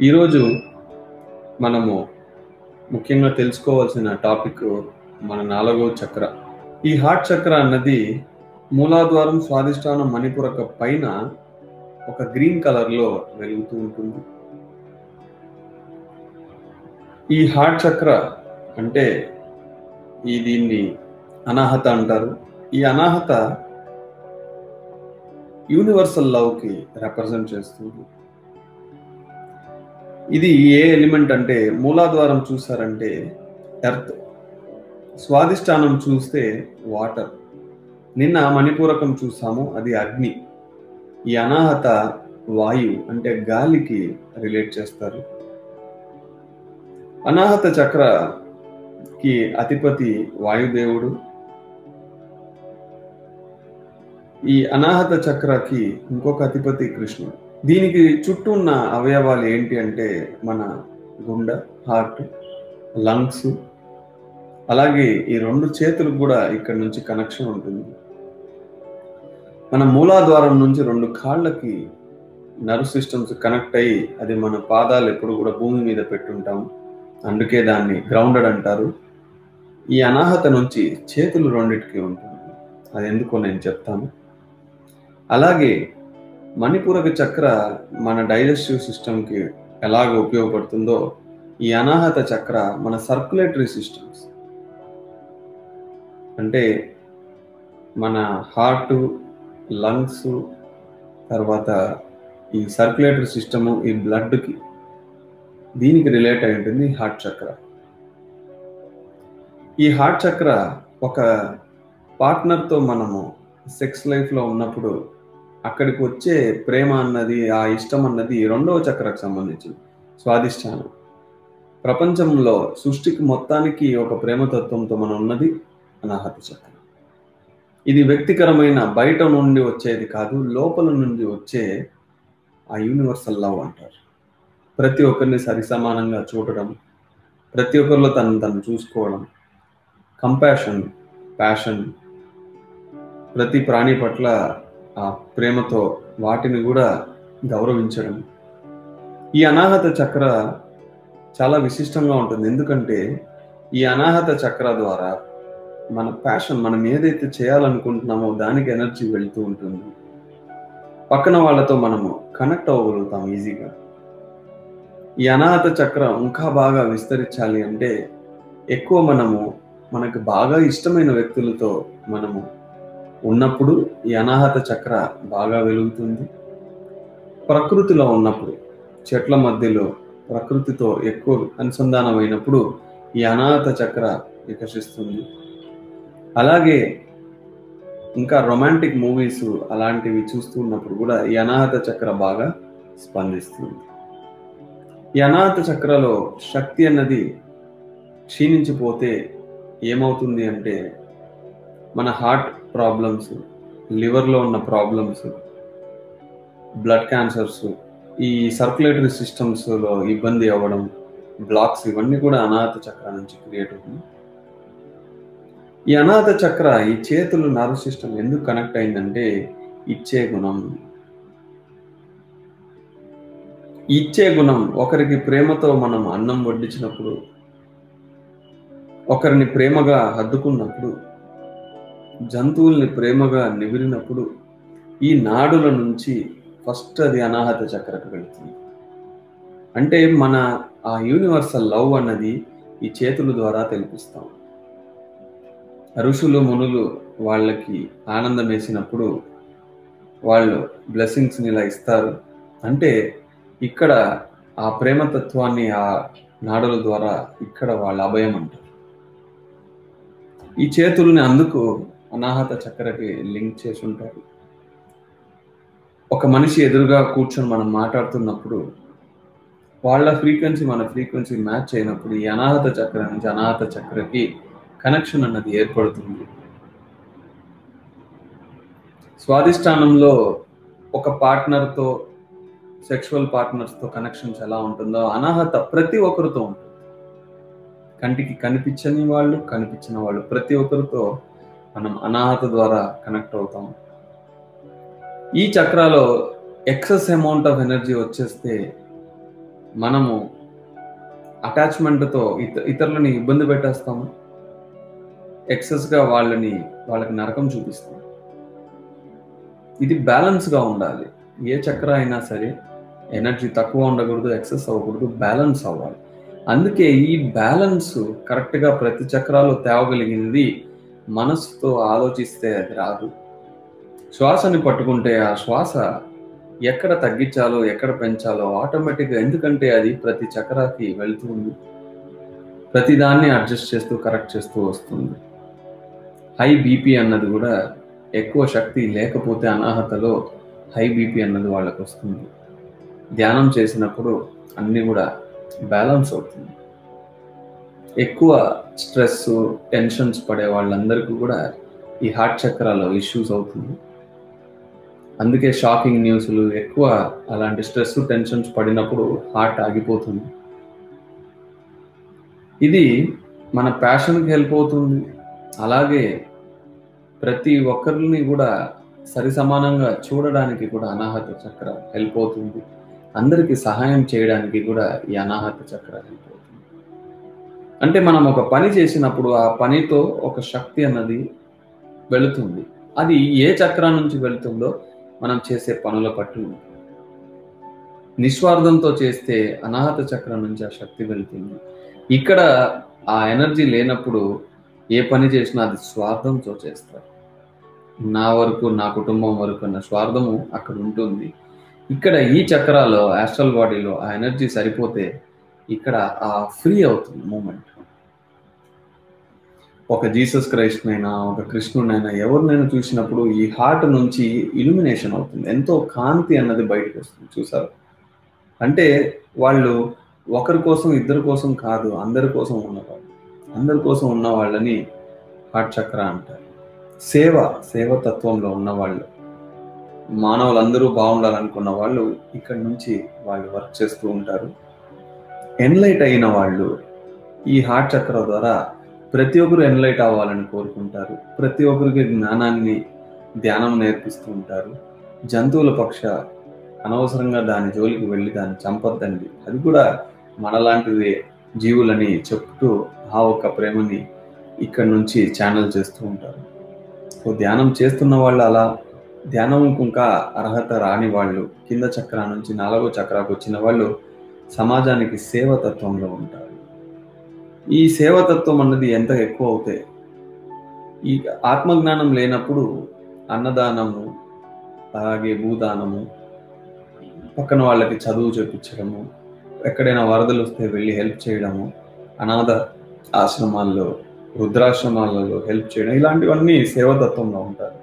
ఈరోజు మనము ముఖ్యంగా తెలుసుకోవాల్సిన టాపిక్ మన నాలుగో చక్ర ఈ హార్ట్ చక్ర అన్నది మూలాధారం స్వాదిష్టానం మణిపురక పైన ఒక గ్రీన్ కలర్ లో వెలుగుతూ ఉంటుంది ఈ హార్ట్ చక్ర అంటే ఈ దీన్ని అనాహత అంటారు ఈ అనాహత యూనివర్సల్ లవ్ కి రిప్రజెంట్ చేస్తుంది ఇది ఏ ఎలిమెంట్ అంటే మూలాధారం చూసారంటే ఎర్త్ స్వాదిష్టానం చూస్తే వాటర్ నిన్న మణిపూరకం చూసాము అది అగ్ని ఈ అనాహత వాయు అంటే గాలికి రిలేట్ చేస్తారు అనాహత చక్రకి అధిపతి వాయుదేవుడు ఈ అనాహత చక్రకి ఇంకొక అధిపతి కృష్ణుడు దీనికి చుట్టూ ఉన్న అవయవాలు ఏంటి అంటే మన గుండె హార్ట్ లంగ్స్ అలాగే ఈ రెండు చేతులకు కూడా ఇక్కడ నుంచి కనెక్షన్ ఉంటుంది మన మూలాధారం నుంచి రెండు కాళ్ళకి నర్వ్ సిస్టమ్స్ కనెక్ట్ అయ్యి అది మన పాదాలు ఎప్పుడు కూడా భూమి మీద పెట్టుంటాం అందుకే దాన్ని గ్రౌండెడ్ అంటారు ఈ అనాహత నుంచి చేతులు రెండిటికి ఉంటుంది అది ఎందుకో నేను చెప్తాను అలాగే మణిపూరక చక్ర మన డైజెస్టివ్ సిస్టమ్కి ఎలాగ ఉపయోగపడుతుందో ఈ అనాహత చక్ర మన సర్క్యులేటరీ సిస్టమ్స్ అంటే మన హార్ట్ లంగ్స్ తర్వాత ఈ సర్క్యులేటరీ సిస్టము ఈ బ్లడ్కి దీనికి రిలేట్ అయి ఉంటుంది హార్ట్ చక్ర ఈ హార్ట్ చక్ర ఒక పార్ట్నర్తో మనము సెక్స్ లైఫ్లో ఉన్నప్పుడు అక్కడికి వచ్చే ప్రేమ అన్నది ఆ ఇష్టం అన్నది రెండవ చక్రకు సంబంధించింది స్వాదిష్టానం ప్రపంచంలో సృష్టికి మొత్తానికి ఒక ప్రేమతత్వంతో మనం ఉన్నది అనాహత చక్రం ఇది వ్యక్తికరమైన బయట నుండి వచ్చేది కాదు లోపల నుండి వచ్చే ఆ యూనివర్సల్ లవ్ అంటారు ప్రతి ఒక్కరిని సరిసమానంగా చూడడం ప్రతి ఒక్కరిలో తను తను చూసుకోవడం కంపాషన్ ప్యాషన్ ప్రతి ప్రాణి పట్ల ఆ ప్రేమతో వాటిని కూడా గౌరవించడం ఈ అనాహత చక్ర చాలా విశిష్టంగా ఉంటుంది ఎందుకంటే ఈ అనాహత చక్ర ద్వారా మన ప్యాషన్ మనం ఏదైతే చేయాలనుకుంటున్నామో దానికి ఎనర్జీ వెళ్తూ ఉంటుంది పక్కన వాళ్ళతో మనము కనెక్ట్ అవ్వగలుగుతాం ఈజీగా ఈ అనాహత చక్రం ఇంకా బాగా విస్తరించాలి అంటే ఎక్కువ మనము మనకు బాగా ఇష్టమైన వ్యక్తులతో మనము ఉన్నప్పుడు ఈ అనాహత చక్ర బాగా వెలుగుతుంది ప్రకృతిలో ఉన్నప్పుడు చెట్ల మధ్యలో ప్రకృతితో ఎక్కువ అనుసంధానమైనప్పుడు ఈ అనాహత చక్ర వికసిస్తుంది అలాగే ఇంకా రొమాంటిక్ మూవీస్ అలాంటివి చూస్తున్నప్పుడు కూడా ఈ అనాహత చక్ర బాగా స్పందిస్తుంది ఈ అనాహత చక్రలో శక్తి అన్నది క్షీణించిపోతే ఏమవుతుంది అంటే మన హార్ట్ ప్రాబ్లమ్స్ లివర్లో ఉన్న ప్రాబ్లమ్స్ బ్లడ్ క్యాన్సర్స్ ఈ సర్క్యులేటరీ సిస్టమ్స్లో ఇబ్బంది అవ్వడం బ్లాక్స్ ఇవన్నీ కూడా అనాథ చక్ర నుంచి క్రియేట్ అవుతుంది ఈ అనాథ చక్ర ఈ చేతులు నర్వ్ సిస్టమ్ ఎందుకు కనెక్ట్ అయిందంటే ఇచ్చే గుణం ఇచ్చే గుణం ఒకరికి ప్రేమతో మనం అన్నం వడ్డించినప్పుడు ఒకరిని ప్రేమగా హద్దుకున్నప్పుడు జంతువుల్ని ప్రేమగా నివిరినప్పుడు ఈ నాడుల నుంచి ఫస్ట్ అది అనాహత చక్రకు వెళుతుంది అంటే మన ఆ యూనివర్సల్ లవ్ అన్నది ఈ చేతుల ద్వారా తెలిపిస్తాం ఋషులు మునులు వాళ్ళకి ఆనందం వేసినప్పుడు వాళ్ళు బ్లెస్సింగ్స్ని ఇలా ఇస్తారు అంటే ఇక్కడ ఆ ప్రేమతత్వాన్ని ఆ నాడుల ద్వారా ఇక్కడ వాళ్ళ అభయం అంటారు ఈ చేతుల్ని అందుకు అనాహత చక్రకి లింక్ చేసి ఉంటారు ఒక మనిషి ఎదురుగా కూర్చొని మనం మాట్లాడుతున్నప్పుడు వాళ్ళ ఫ్రీక్వెన్సీ మన ఫ్రీక్వెన్సీ మ్యాచ్ అయినప్పుడు ఈ అనాహత చక్ర నుంచి అనాహత చక్రకి కనెక్షన్ అన్నది ఏర్పడుతుంది స్వాదిష్టానంలో ఒక పార్ట్నర్తో సెక్షువల్ పార్ట్నర్స్తో కనెక్షన్స్ ఎలా ఉంటుందో అనాహత ప్రతి ఒక్కరితో ఉంటుంది కంటికి కనిపించని వాళ్ళు కనిపించిన వాళ్ళు ప్రతి ఒక్కరితో మనం అనాహత ద్వారా కనెక్ట్ అవుతాం ఈ చక్రాలో ఎక్సెస్ అమౌంట్ ఆఫ్ ఎనర్జీ వచ్చేస్తే మనము అటాచ్మెంట్తో ఇత ఇతరులని ఇబ్బంది పెట్టేస్తాము ఎక్సెస్గా వాళ్ళని వాళ్ళకి నరకం చూపిస్తాం ఇది బ్యాలెన్స్గా ఉండాలి ఏ చక్ర అయినా సరే ఎనర్జీ తక్కువ ఉండకూడదు ఎక్సెస్ అవ్వకూడదు బ్యాలెన్స్ అవ్వాలి అందుకే ఈ బ్యాలెన్స్ కరెక్ట్గా ప్రతి చక్రాలు తేవగలిగింది మనసుతో ఆలోచిస్తే అది రాదు శ్వాసని పట్టుకుంటే ఆ శ్వాస ఎక్కడ తగ్గించాలో ఎక్కడ పెంచాలో ఆటోమేటిక్గా ఎందుకంటే అది ప్రతి చక్రాకి వెళ్తుంది ప్రతిదాన్ని అడ్జస్ట్ చేస్తూ కరెక్ట్ చేస్తూ వస్తుంది హై బీపీ అన్నది కూడా ఎక్కువ శక్తి లేకపోతే అనాహతలో హై బీపీ అన్నది వాళ్ళకు వస్తుంది ధ్యానం చేసినప్పుడు అన్నీ కూడా బ్యాలెన్స్ అవుతుంది ఎక్కువ స్ట్రెస్ టెన్షన్స్ పడే వాళ్ళందరికీ కూడా ఈ హార్ట్ చక్రాలో ఇష్యూస్ అవుతుంది అందుకే షాకింగ్ న్యూస్లు ఎక్కువ అలాంటి స్ట్రెస్ టెన్షన్స్ పడినప్పుడు హార్ట్ ఆగిపోతుంది ఇది మన ప్యాషన్కి హెల్ప్ అవుతుంది అలాగే ప్రతి ఒక్కరిని కూడా సరి సమానంగా చూడడానికి కూడా అనాహత చక్ర హెల్ప్ అవుతుంది అందరికీ సహాయం చేయడానికి కూడా ఈ అనాహత చక్ర హెల్ప్ అవుతుంది అంటే మనం ఒక పని చేసినప్పుడు ఆ పనితో ఒక శక్తి అన్నది వెళుతుంది అది ఏ చక్రం నుంచి వెళుతుందో మనం చేసే పనుల పట్టు నిస్వార్థంతో చేస్తే అనాహత చక్రం నుంచి ఆ శక్తి వెళ్తుంది ఇక్కడ ఆ ఎనర్జీ లేనప్పుడు ఏ పని చేసినా అది స్వార్థంతో చేస్తారు నా వరకు నా కుటుంబం వరకు అన్న స్వార్థము అక్కడ ఉంటుంది ఇక్కడ ఈ చక్రాలో యాస్ట్రల్ బాడీలో ఆ ఎనర్జీ సరిపోతే ఇక్కడ ఆ ఫ్రీ అవుతుంది మూమెంట్ ఒక జీసస్ క్రైస్ట్నైనా ఒక కృష్ణునైనా ఎవరినైనా చూసినప్పుడు ఈ హార్ట్ నుంచి ఇల్యుమినేషన్ అవుతుంది ఎంతో కాంతి అన్నది బయటకు వస్తుంది చూసారు అంటే వాళ్ళు ఒకరి కోసం ఇద్దరి కోసం కాదు అందరి కోసం ఉన్నవాళ్ళు అందరి కోసం ఉన్న వాళ్ళని హార్ట్ చక్ర అంటారు సేవ సేవతత్వంలో ఉన్నవాళ్ళు మానవులందరూ బాగుండాలనుకున్న వాళ్ళు ఇక్కడ నుంచి వాళ్ళు వర్క్ చేస్తూ ఉంటారు ఎన్లైట్ అయిన వాళ్ళు ఈ హార్ట్ చక్ర ద్వారా ప్రతి ఒక్కరు ఎన్లైట్ అవ్వాలని కోరుకుంటారు ప్రతి ఒక్కరికి జ్ఞానాన్ని ధ్యానం నేర్పిస్తూ ఉంటారు జంతువుల పక్ష అనవసరంగా దాని జోలికి వెళ్ళి దాన్ని చంపొద్దండి అది కూడా మనలాంటిది జీవులని చెప్తూ ఆ ఒక్క ప్రేమని ఇక్కడ నుంచి ఛానల్ చేస్తూ ఉంటారు సో ధ్యానం చేస్తున్న వాళ్ళు అలా ధ్యానం ఇంకా అర్హత రాని వాళ్ళు కింద చక్ర నుంచి నాలుగో చక్రాకు వచ్చిన వాళ్ళు సమాజానికి సేవతత్వంలో ఉంటారు ఈ సేవతత్వం అన్నది ఎంత ఎక్కువ అవుతాయి ఈ ఆత్మజ్ఞానం లేనప్పుడు అన్నదానము అలాగే భూదానము పక్కన వాళ్ళకి చదువు చెప్పించడము ఎక్కడైనా వరదలు వస్తే వెళ్ళి హెల్ప్ చేయడము అనాథ ఆశ్రమాల్లో వృద్ధాశ్రమాలలో హెల్ప్ చేయడం ఇలాంటివన్నీ సేవతత్వంలో ఉంటారు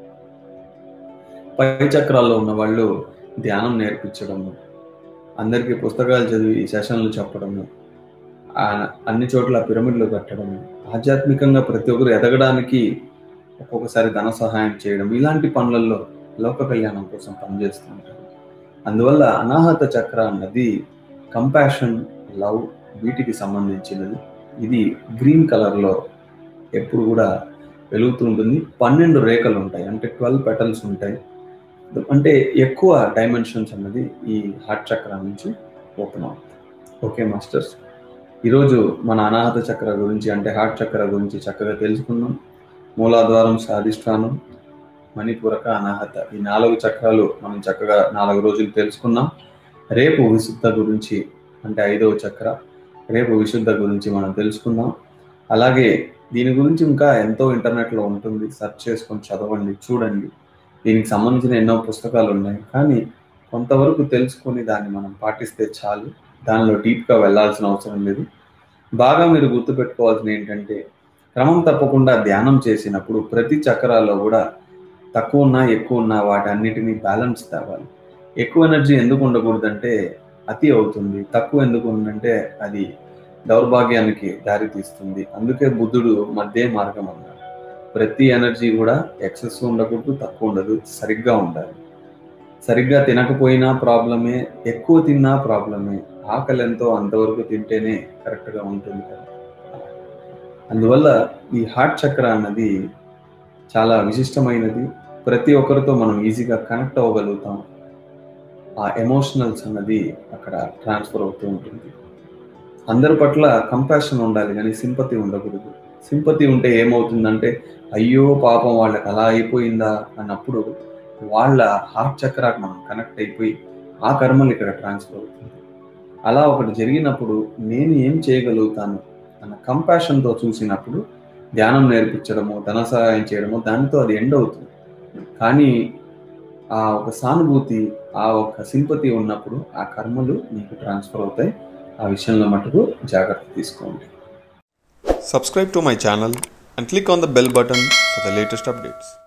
పై చక్రాల్లో ఉన్న వాళ్ళు ధ్యానం నేర్పించడము అందరికీ పుస్తకాలు చదివి సెషన్లు చెప్పడము అన్ని చోట్ల పిరమిడ్లు కట్టడము ఆధ్యాత్మికంగా ప్రతి ఒక్కరు ఎదగడానికి ఒక్కొక్కసారి ధన సహాయం చేయడం ఇలాంటి పనులలో లోక కళ్యాణం కోసం పనిచేస్తూ ఉంటారు అందువల్ల అనాహత చక్ర అన్నది కంపాషన్ లవ్ వీటికి సంబంధించినది ఇది గ్రీన్ కలర్లో ఎప్పుడు కూడా వెలుగుతూ ఉంటుంది పన్నెండు రేఖలు ఉంటాయి అంటే ట్వెల్వ్ పెటల్స్ ఉంటాయి అంటే ఎక్కువ డైమెన్షన్స్ అన్నది ఈ హార్ట్ చక్ర నుంచి ఓపెన్ అవుతుంది ఓకే మాస్టర్స్ ఈరోజు మన అనాహత చక్ర గురించి అంటే హార్ట్ చక్ర గురించి చక్కగా తెలుసుకుందాం మూలాధారం సాధిష్టానం మణిపూరక అనాహత ఈ నాలుగు చక్రాలు మనం చక్కగా నాలుగు రోజులు తెలుసుకున్నాం రేపు విశుద్ధ గురించి అంటే ఐదవ చక్ర రేపు విశుద్ధ గురించి మనం తెలుసుకుందాం అలాగే దీని గురించి ఇంకా ఎంతో ఇంటర్నెట్లో ఉంటుంది సెర్చ్ చేసుకొని చదవండి చూడండి దీనికి సంబంధించిన ఎన్నో పుస్తకాలు ఉన్నాయి కానీ కొంతవరకు తెలుసుకొని దాన్ని మనం పాటిస్తే చాలు దానిలో డీప్గా వెళ్ళాల్సిన అవసరం లేదు బాగా మీరు గుర్తుపెట్టుకోవాల్సిన ఏంటంటే క్రమం తప్పకుండా ధ్యానం చేసినప్పుడు ప్రతి చక్రాల్లో కూడా తక్కువ ఉన్నా ఎక్కువ ఉన్నా వాటి అన్నిటినీ బ్యాలెన్స్ తేవాలి ఎక్కువ ఎనర్జీ ఎందుకు ఉండకూడదంటే అతి అవుతుంది తక్కువ ఎందుకు ఉందంటే అది దౌర్భాగ్యానికి దారి తీస్తుంది అందుకే బుద్ధుడు మధ్య మార్గం అన్నాడు ప్రతి ఎనర్జీ కూడా ఎక్సెస్ ఉండకూడదు తక్కువ ఉండదు సరిగ్గా ఉండాలి సరిగ్గా తినకపోయినా ప్రాబ్లమే ఎక్కువ తిన్నా ప్రాబ్లమే ఆకలి ఎంతో అంతవరకు తింటేనే కరెక్ట్గా ఉంటుంది కదా అందువల్ల ఈ హార్ట్ చక్ర అన్నది చాలా విశిష్టమైనది ప్రతి ఒక్కరితో మనం ఈజీగా కనెక్ట్ అవ్వగలుగుతాం ఆ ఎమోషనల్స్ అన్నది అక్కడ ట్రాన్స్ఫర్ అవుతూ ఉంటుంది అందరి పట్ల కంపాషన్ ఉండాలి కానీ సింపతి ఉండకూడదు సింపతి ఉంటే ఏమవుతుందంటే అయ్యో పాపం వాళ్ళకి అలా అయిపోయిందా అన్నప్పుడు వాళ్ళ హార్ట్ చక్రాకి మనం కనెక్ట్ అయిపోయి ఆ కర్మలు ఇక్కడ ట్రాన్స్ఫర్ అవుతుంది అలా ఒకటి జరిగినప్పుడు నేను ఏం చేయగలుగుతాను అన్న కంపాషన్తో చూసినప్పుడు ధ్యానం నేర్పించడము ధన సహాయం చేయడము దానితో అది ఎండ్ అవుతుంది కానీ ఆ ఒక సానుభూతి ఆ ఒక సింపతి ఉన్నప్పుడు ఆ కర్మలు మీకు ట్రాన్స్ఫర్ అవుతాయి ఆ విషయంలో మటుకు జాగ్రత్త తీసుకోండి Subscribe to my channel and click on the bell button for the latest updates.